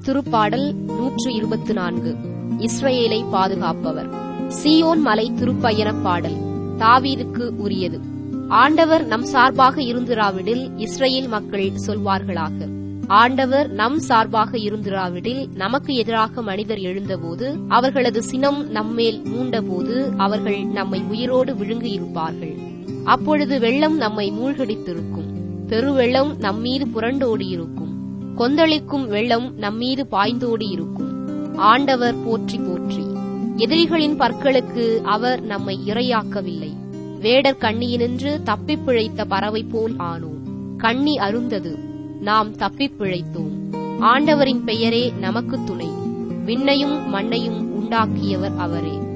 திருப்பாடல் நூற்று இருபத்து நான்கு இஸ்ரவேலை பாதுகாப்பவர் சீயோன் மலை திருப்பயணப் பாடல் தாவீதுக்கு உரியது ஆண்டவர் நம் சார்பாக இருந்திராவிடில் இஸ்ரேல் மக்கள் சொல்வார்களாக ஆண்டவர் நம் சார்பாக இருந்திராவிடில் நமக்கு எதிராக மனிதர் எழுந்தபோது அவர்களது சினம் நம்மேல் மூண்டபோது அவர்கள் நம்மை உயிரோடு விழுங்கியிருப்பார்கள் அப்பொழுது வெள்ளம் நம்மை மூழ்கடித்திருக்கும் பெருவெள்ளம் நம்மீது புரண்டோடியிருக்கும் கொந்தளிக்கும் வெள்ளம் நம்மீது பாய்ந்தோடி இருக்கும் ஆண்டவர் போற்றி போற்றி எதிரிகளின் பற்களுக்கு அவர் நம்மை இரையாக்கவில்லை வேடர் கண்ணியினின்று தப்பிப் பிழைத்த பறவை போல் ஆனோம் கண்ணி அருந்தது நாம் தப்பிப் பிழைத்தோம் ஆண்டவரின் பெயரே நமக்கு துணை விண்ணையும் மண்ணையும் உண்டாக்கியவர் அவரே